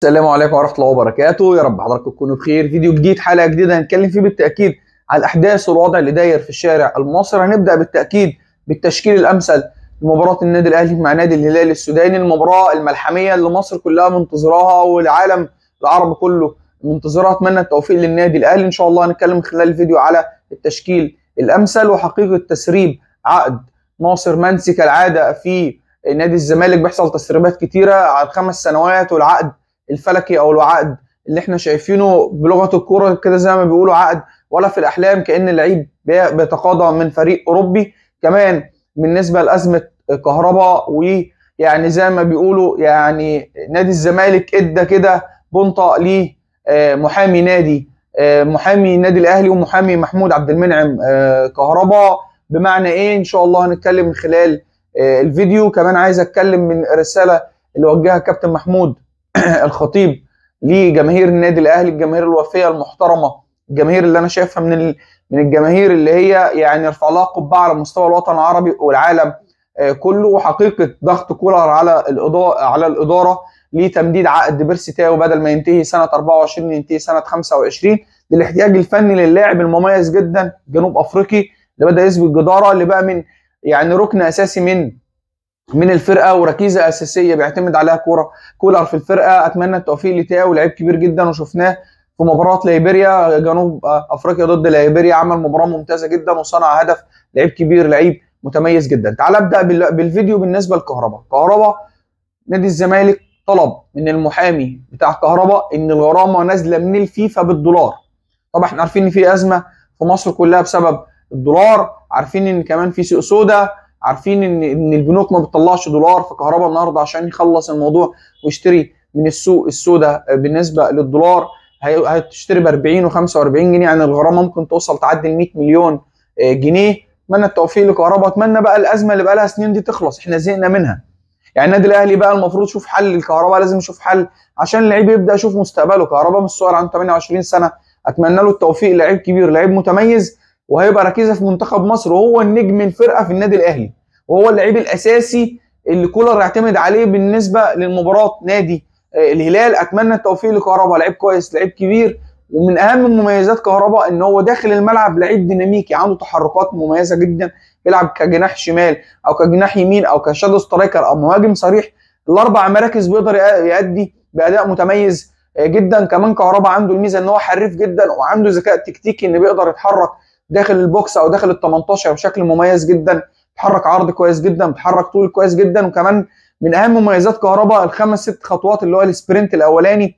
السلام عليكم ورحمه الله وبركاته يا رب حضراتكم تكونوا بخير فيديو جديد حلقه جديده هنتكلم فيه بالتاكيد على الاحداث والوضع اللي داير في الشارع المصري هنبدا بالتاكيد بالتشكيل الامثل لمباراه النادي الاهلي مع نادي الهلال السوداني المباراه الملحميه اللي مصر كلها منتظراها والعالم العربي كله منتظرها اتمنى التوفيق للنادي الاهلي ان شاء الله هنتكلم خلال الفيديو على التشكيل الامثل وحقيقه تسريب عقد ناصر منسي كالعاده في نادي الزمالك بيحصل تسريبات كتيره على خمس سنوات والعقد الفلكي او العقد اللي احنا شايفينه بلغه الكوره كده زي ما بيقولوا عقد ولا في الاحلام كان اللعيب بيتقاضى من فريق اوروبي كمان بالنسبه لازمه كهرباء ويعني زي ما بيقولوا يعني نادي الزمالك ادى كده بنطه لمحامي نادي محامي النادي الاهلي ومحامي محمود عبد المنعم كهرباء بمعنى ايه ان شاء الله هنتكلم من خلال الفيديو كمان عايز اتكلم من رساله اللي وجهها كابتن محمود الخطيب لجماهير النادي الاهلي الجماهير الوفيه المحترمه الجماهير اللي انا شايفها من من الجماهير اللي هي يعني يرفع لها قبعه على مستوى الوطن العربي والعالم كله وحقيقه ضغط كولر على الاداره على الاداره لتمديد عقد بيرسي تاو بدل ما ينتهي سنه 24 ينتهي سنه 25 للاحتياج الفني للاعب المميز جدا جنوب افريقي اللي بدا يثبت جداره اللي بقى من يعني ركن اساسي من من الفرقه وركيزه اساسيه بيعتمد عليها كوره كولر في الفرقه اتمنى التوفيق لتاو لعيب كبير جدا وشفناه في مباراه ليبيريا جنوب افريقيا ضد ليبيريا عمل مباراه ممتازه جدا وصنع هدف لعيب كبير لعيب متميز جدا تعال ابدا بالفيديو بالنسبه لكهرباء كهرباء نادي الزمالك طلب من المحامي بتاع كهرباء ان الغرامه نازله من الفيفا بالدولار طبعا احنا عارفين ان في ازمه في مصر كلها بسبب الدولار عارفين ان كمان في سوق سودا عارفين ان ان البنوك ما بتطلعش دولار في كهرباء النهارده عشان يخلص الموضوع ويشتري من السوق السوداء بالنسبه للدولار هتشتري ب 40 و45 جنيه يعني الغرامه ممكن توصل تعدي ال 100 مليون جنيه اتمنى التوفيق لكهرباء اتمنى بقى الازمه اللي بقى لها سنين دي تخلص احنا زهقنا منها يعني النادي الاهلي بقى المفروض يشوف حل للكهرباء لازم يشوف حل عشان اللعيب يبدا يشوف مستقبله كهرباء مش صغير عنده 28 سنه اتمنى له التوفيق لعيب كبير لعيب متميز وهيبقى ركيزه في منتخب مصر وهو النجم الفرقه في النادي الاهلي وهو اللعيب الاساسي اللي كولر يعتمد عليه بالنسبه للمباراه نادي الهلال اتمنى التوفيق لكهرباء لعيب كويس لعيب كبير ومن اهم مميزات كهرباء ان هو داخل الملعب لعيب ديناميكي عنده تحركات مميزه جدا بيلعب كجناح شمال او كجناح يمين او كشادو سترايكر او مهاجم صريح الاربع مراكز بيقدر يؤدي باداء متميز جدا كمان كهرباء عنده الميزه ان هو حريف جدا وعنده ذكاء تكتيكي ان بيقدر يتحرك داخل البوكس او داخل ال 18 بشكل مميز جدا بيتحرك عرض كويس جدا بيتحرك طول كويس جدا وكمان من اهم مميزات كهرباء الخمس ست خطوات اللي هو السبرنت الاولاني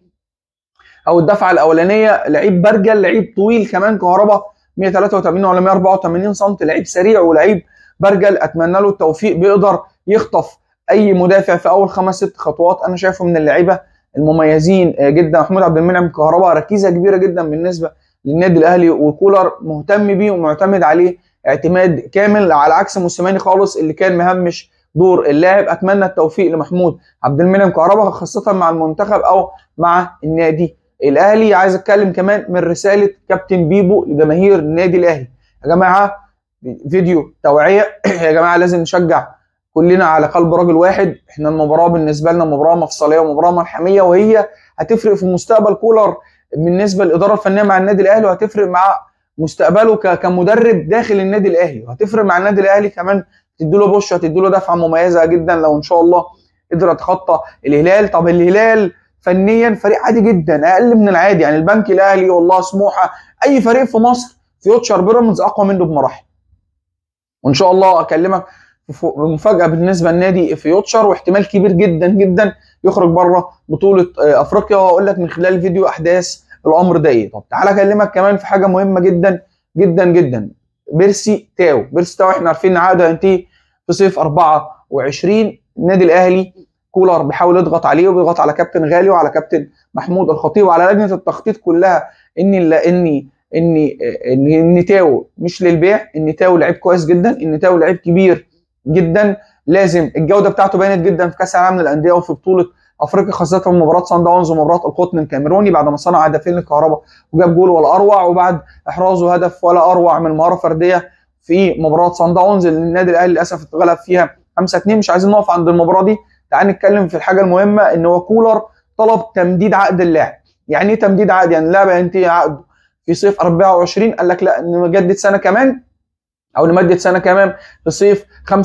او الدفعه الاولانيه لعيب برجل لعيب طويل كمان كهرباء 183 ولا 184 سم لعيب سريع ولعيب برجل اتمنى له التوفيق بيقدر يخطف اي مدافع في اول خمس ست خطوات انا شايفه من اللعيبه المميزين جدا محمود عبد المنعم كهرباء ركيزه كبيره جدا بالنسبه للنادي الاهلي وكولر مهتم بيه ومعتمد عليه اعتماد كامل على عكس موسيماني خالص اللي كان مهمش دور اللاعب اتمنى التوفيق لمحمود عبد المنعم كهرباء خاصه مع المنتخب او مع النادي الاهلي عايز اتكلم كمان من رساله كابتن بيبو لجماهير النادي الاهلي يا جماعه فيديو توعيه يا جماعه لازم نشجع كلنا على قلب راجل واحد احنا المباراه بالنسبه لنا مباراه مفصليه ومباراه ملحميه وهي هتفرق في مستقبل كولر بالنسبه للاداره الفنيه مع النادي الاهلي وهتفرق مع مستقبله كمدرب داخل النادي الاهلي وهتفرق مع النادي الاهلي كمان تدي له بوش هتدي له دفعه مميزه جدا لو ان شاء الله قدر يتخطى الهلال طب الهلال فنيا فريق عادي جدا اقل من العادي يعني البنك الاهلي والله سموحه اي فريق في مصر فيوتشر بيراميدز اقوى منه بمراحل وان شاء الله اكلمك بمفاجاه بالنسبه لنادي فيوتشر واحتمال كبير جدا جدا يخرج بره بطوله افريقيا واقول لك من خلال الفيديو احداث الامر ده ايه طب تعالى اكلمك كمان في حاجه مهمه جدا جدا جدا بيرسي تاو بيرسي تاو احنا عارفين ان عقده هينتهي في صيف 24 النادي الاهلي كولر بيحاول يضغط عليه وبيضغط على كابتن غالي وعلى كابتن محمود الخطيب وعلى لجنه التخطيط كلها ان ان ان ان ان تاو مش للبيع ان تاو لعيب كويس جدا ان تاو لعيب كبير جدا لازم الجوده بتاعته بانت جدا في كاس العالم للانديه وفي بطوله افريقيا خاصه في مباراه سان داونز ومباراه القطن الكاميروني بعد ما صنع هدفين للكهرباء وجاب جول ولا اروع وبعد احرازه هدف ولا اروع من مهاره فرديه في مباراه سان داونز اللي النادي الاهلي للاسف اتغلب فيها 5 2 مش عايزين نقف عند المباراه دي تعال نتكلم في الحاجه المهمه ان هو كولر طلب تمديد عقد اللاعب يعني ايه تمديد عقد يعني اللاعب هينتهي عقده في صيف 24 قال لك لا نجدد سنه كمان او نمدد سنه كمان في صيف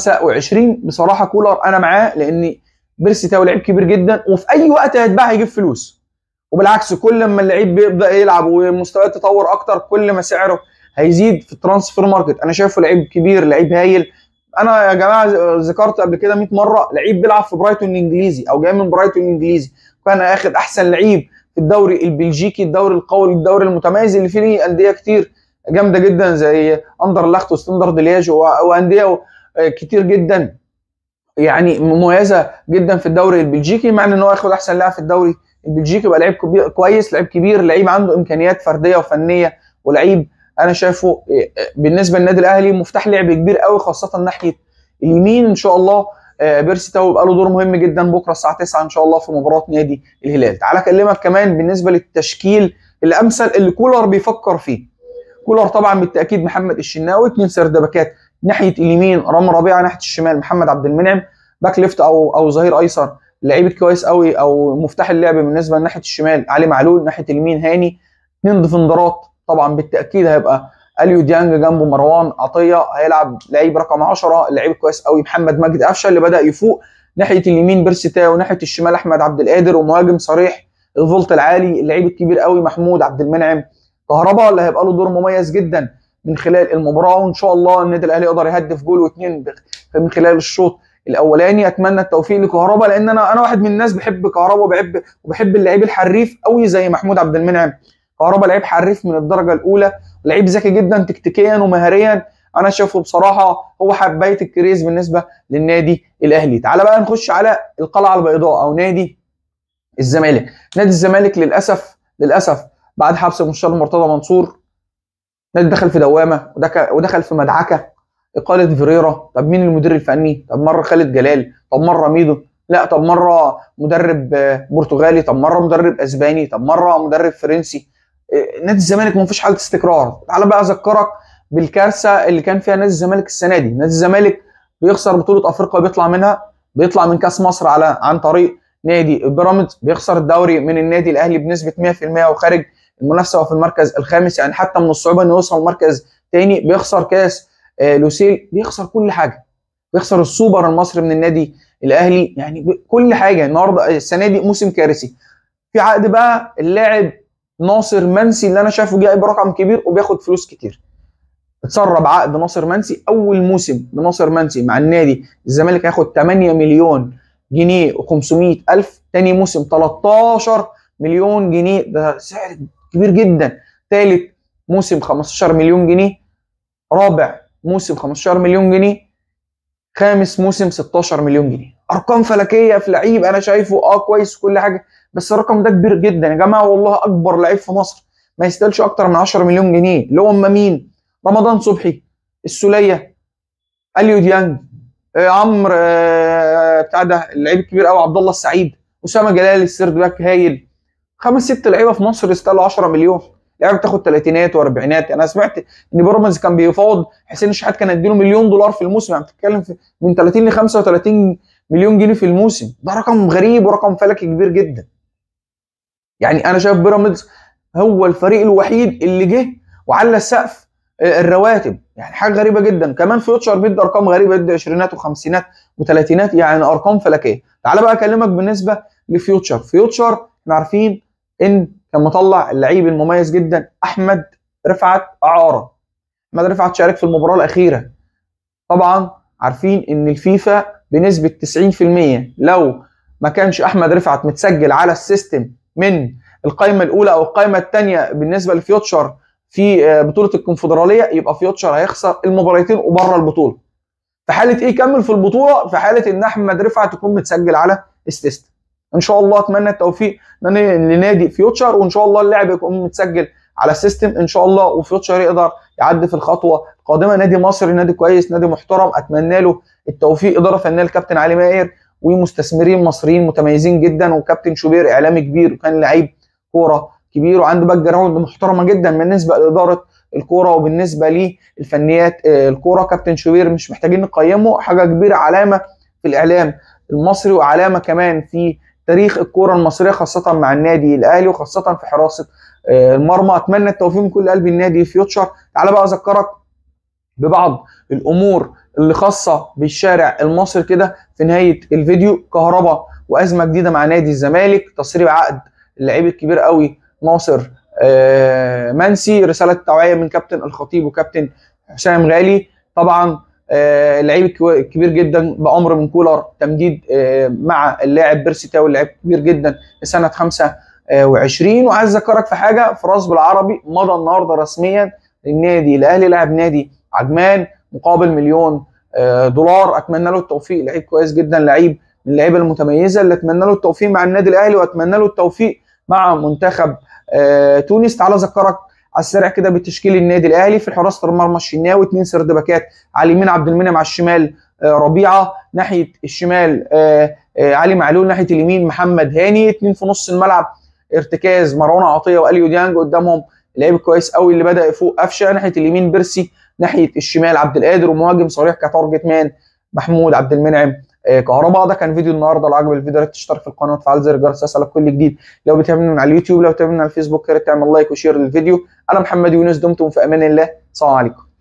25 بصراحه كولر انا معاه لان بيرسي تاو لعيب كبير جدا وفي اي وقت هيتباع هيجيب فلوس وبالعكس كل ما اللعيب بيبدا يلعب ومستواه يتطور اكتر كل ما سعره هيزيد في الترانسفير ماركت انا شايفه لعيب كبير لعيب هايل انا يا جماعه ذكرت قبل كده 100 مره لعيب بيلعب في برايتون الانجليزي او جاي من برايتون الانجليزي كان اخد احسن لعيب في الدوري البلجيكي الدوري القوي الدوري المتميز اللي فيه انديه كتير جامده جدا زي اندرلخت وستاندرد لياج وانديه كتير جدا يعني مميزه جدا في الدوري البلجيكي معنى ان هو ياخد احسن لاعب في الدوري البلجيكي يبقى لعيب كويس لعيب كبير لعيب عنده امكانيات فرديه وفنيه ولعيب انا شايفه بالنسبه للنادي الاهلي مفتاح لعب كبير قوي خاصه ناحيه اليمين ان شاء الله بيرسي تاو يبقى له دور مهم جدا بكره الساعه 9 ان شاء الله في مباراه نادي الهلال تعال اكلمك كمان بالنسبه للتشكيل الامثل اللي كولر بيفكر فيه كولر طبعا بالتاكيد محمد الشناوي اثنين سردباكات ناحيه اليمين رامي ربيعه ناحيه الشمال محمد عبد المنعم باك ليفت او او ظهير ايسر لعيب كويس قوي او مفتاح اللعب بالنسبه لناحيه الشمال علي معلول ناحيه اليمين هاني اثنين ديفندرات طبعا بالتاكيد هيبقى اليو ديانج جنبه مروان عطيه هيلعب لعيب رقم 10 لعيب كويس قوي محمد مجدي قفشه اللي بدا يفوق ناحيه اليمين بيرسي تاو وناحيه الشمال احمد عبد القادر ومهاجم صريح الفولت العالي اللعيب الكبير قوي محمود عبد المنعم كهربا اللي هيبقى له دور مميز جدا من خلال المباراه وان شاء الله النادي الاهلي يقدر يهدف جول واثنين من خلال الشوط الاولاني اتمنى التوفيق لكهربا لان انا انا واحد من الناس بحب كهربا وبحب وبحب اللعيب الحريف قوي زي محمود عبد المنعم كهربا لعيب حريف من الدرجه الاولى لعيب ذكي جدا تكتيكيا ومهاريا انا شايفه بصراحه هو حبايه الكريز بالنسبه للنادي الاهلي تعال بقى نخش على القلعه البيضاء او نادي الزمالك نادي الزمالك للاسف للاسف بعد حبس المستشار مرتضى منصور نادي دخل في دوامه ودخل, ودخل في مدعكه اقاله فيريرا طب مين المدير الفني طب مره خالد جلال طب مره ميدو لا طب مره مدرب برتغالي طب مره مدرب اسباني طب مره مدرب فرنسي نادي الزمالك ما فيش حاله استقرار تعال بقى اذكرك بالكارثه اللي كان فيها نادي الزمالك السنه دي نادي الزمالك بيخسر بطوله افريقيا بيطلع منها بيطلع من كاس مصر على عن طريق نادي بيراميدز بيخسر الدوري من النادي الاهلي بنسبه 100% وخارج المنافسه وفي المركز الخامس يعني حتى من الصعوبه انه يوصل مركز تاني بيخسر كاس آه لوسيل بيخسر كل حاجه بيخسر السوبر المصري من النادي الاهلي يعني كل حاجه النهارده السنه دي موسم كارثي في عقد بقى اللاعب ناصر منسي اللي انا شايفه جايب رقم كبير وبياخد فلوس كتير اتسرب عقد ناصر منسي اول موسم لناصر منسي مع النادي الزمالك هياخد 8 مليون جنيه و500 الف تاني موسم 13 مليون جنيه ده سعر كبير جدا ثالث موسم 15 مليون جنيه رابع موسم 15 مليون جنيه خامس موسم 16 مليون جنيه ارقام فلكيه في لعيب انا شايفه اه كويس وكل حاجه بس الرقم ده كبير جدا يا جماعه والله اكبر لعيب في مصر ما يستاهلش اكتر من 10 مليون جنيه اللي هم مين رمضان صبحي السوليه اليو ديانج آه عمرو آه بتاع ده اللعيب الكبير قوي عبد الله السعيد اسامه جلال السيرد باك هايل خمس ست لعيبه في مصر يستاهلوا 10 مليون لعيبه بتاخد ثلاثينات واربعينات انا سمعت ان بيراميدز كان بيفاوض حسين الشحات كان يديله مليون دولار في الموسم يعني بتتكلم في من 30 ل 35 مليون جنيه في الموسم ده رقم غريب ورقم فلكي كبير جدا يعني انا شايف بيراميدز هو الفريق الوحيد اللي جه وعلى السقف الرواتب يعني حاجه غريبه جدا كمان فيوتشر بيدي ارقام غريبه بيدي عشرينات وخمسينات وثلاثينات يعني ارقام فلكيه تعال بقى اكلمك بالنسبه لفيوتشر فيوتشر احنا عارفين ان كان مطلع اللعيب المميز جدا احمد رفعت اعاره احمد رفعت شارك في المباراه الاخيره طبعا عارفين ان الفيفا بنسبه 90% لو ما كانش احمد رفعت متسجل على السيستم من القائمه الاولى او القائمه الثانيه بالنسبه لفيوتشر في بطوله الكونفدراليه يبقى فيوتشر هيخسر المباراتين وبره البطوله في حاله ايه يكمل في البطوله في حاله ان احمد رفعت يكون متسجل على السيستم ان شاء الله اتمنى التوفيق لنادي فيوتشر وان شاء الله اللاعب يكون متسجل على السيستم ان شاء الله وفيوتشر يقدر يعدي في الخطوه القادمه نادي مصري نادي كويس نادي محترم اتمنى له التوفيق اداره فنيه الكابتن علي ماهر ومستثمرين مصريين متميزين جدا وكابتن شوبير اعلامي كبير وكان لعيب كوره كبير وعنده باك جراوند محترمه جدا بالنسبه لاداره الكوره وبالنسبه للفنيات الكوره كابتن شوبير مش محتاجين نقيمه حاجه كبيره علامه في الاعلام المصري وعلامه كمان في تاريخ الكوره المصريه خاصه مع النادي الاهلي وخاصه في حراسه آه، المرمى اتمنى التوفيق من كل قلب النادي فيوتشر تعالى بقى اذكرك ببعض الامور اللي خاصه بالشارع المصري كده في نهايه الفيديو كهرباء وازمه جديده مع نادي الزمالك تسريب عقد اللعيب الكبير قوي ناصر آه، منسي رساله توعيه من كابتن الخطيب وكابتن حسام غالي طبعا آه، اللعيب الكبير جدا بامر من كولر تمديد آه، مع اللاعب بيرسي تاو اللاعب كبير جدا لسنه 25 وعايز اذكرك في حاجه فراس بالعربي مضى النهارده رسميا للنادي الاهلي لاعب نادي عجمان مقابل مليون دولار اتمنى له التوفيق لعيب كويس جدا لعيب من اللعيبه المتميزه اللي اتمنى له التوفيق مع النادي الاهلي واتمنى له التوفيق مع منتخب آه، تونس تعال اذكرك على السريع كده بتشكيل النادي الاهلي في حراسه المرمى الشناوي اثنين سرد باكات على اليمين عبد المنعم على الشمال آه، ربيعه ناحيه الشمال آه، علي معلول ناحيه اليمين محمد هاني اثنين في نص الملعب ارتكاز مروان عطيه واليو ديانج قدامهم لعيب كويس قوي اللي بدا يفوق قفشه ناحيه اليمين بيرسي ناحيه الشمال عبد القادر ومهاجم صريح كتارجت مان محمود عبد المنعم آه، كهرباء ده كان فيديو النهارده لو عجب الفيديو تشترك في القناه وتفعل زر الجرس يصلك كل جديد لو بتابعني من على اليوتيوب لو بتابعني على الفيسبوك يا ريت تعمل لايك وشير للفيديو انا محمد يونس دمتم في امان الله السلام عليكم